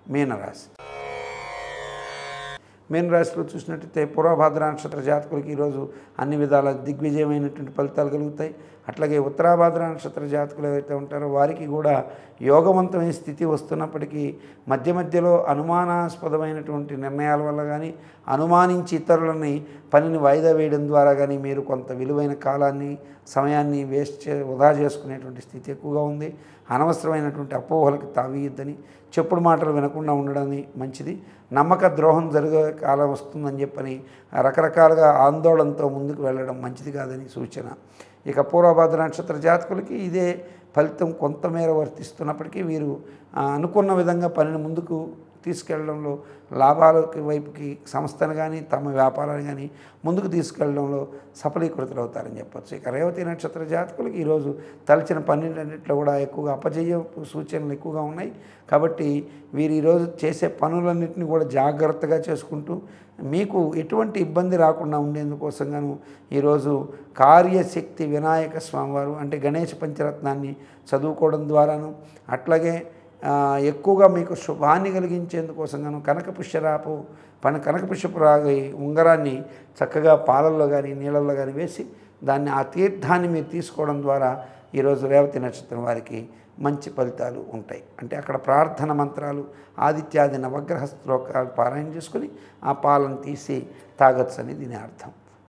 మీనరాశి మీన రాశిలో చూసినట్టయితే పూర్వభాద్ర నక్షత్ర జాతకులకి ఈరోజు అన్ని విధాల దిగ్విజయమైనటువంటి ఫలితాలు కలుగుతాయి అట్లాగే ఉత్తరాభాద్ర నక్షత్ర జాతకులు ఎవరైతే ఉంటారో వారికి కూడా యోగవంతమైన స్థితి వస్తున్నప్పటికీ మధ్య మధ్యలో అనుమానాస్పదమైనటువంటి నిర్ణయాల వల్ల కానీ అనుమానించి ఇతరులని పనిని వాయిదా వేయడం ద్వారా కానీ మీరు కొంత విలువైన కాలాన్ని సమయాన్ని వేస్ట్ చే వృధా చేసుకునేటువంటి స్థితి ఎక్కువగా ఉంది అనవసరమైనటువంటి అపోహలకు తావీయద్దని చెప్పుడు మాటలు వినకుండా ఉండడని మంచిది నమ్మక ద్రోహం జరిగే కాలం వస్తుందని చెప్పని రకరకాలుగా ఆందోళనతో ముందుకు వెళ్ళడం మంచిది కాదని సూచన ఇక పూర్వభాద్ర నక్షత్ర జాతకులకి ఇదే ఫలితం కొంతమేర వర్తిస్తున్నప్పటికీ వీరు ఆ, అనుకున్న విధంగా పనిని ముందుకు తీసుకెళ్లడంలో లాభాలకి వైపుకి సంస్థను కానీ తమ వ్యాపారాన్ని కానీ ముందుకు తీసుకెళ్లడంలో సఫలీకృతులవుతారని చెప్పొచ్చు ఇక రేవతి నక్షత్ర జాతకులకి ఈరోజు తలచిన పన్నెండింటిలో కూడా ఎక్కువగా అపజయ సూచనలు ఎక్కువగా ఉన్నాయి కాబట్టి వీరు ఈరోజు చేసే పనులన్నింటినీ కూడా జాగ్రత్తగా చేసుకుంటూ మీకు ఎటువంటి ఇబ్బంది రాకుండా ఉండేందుకోసంగాను ఈరోజు కార్యశక్తి వినాయక స్వామివారు అంటే గణేష పంచరత్నాన్ని చదువుకోవడం ద్వారాను అట్లాగే ఆ, ఎక్కువగా మీకు శుభాన్ని కలిగించేందుకోసంగాను కనక పుష్యరాపు పన కనక పుష్యపురాగి ఉంగరాన్ని చక్కగా పాలల్లో కానీ నీళ్ళల్లో కానీ వేసి దాన్ని ఆ తీర్థాన్ని మీరు తీసుకోవడం ద్వారా ఈరోజు రేవతి నక్షత్రం వారికి మంచి ఫలితాలు ఉంటాయి అంటే అక్కడ ప్రార్థన మంత్రాలు ఆదిత్యాది నవగ్రహ శ్లోకాలు పారాయణ చేసుకుని ఆ పాలను తీసి తాగొచ్చు అని దీని అర్థం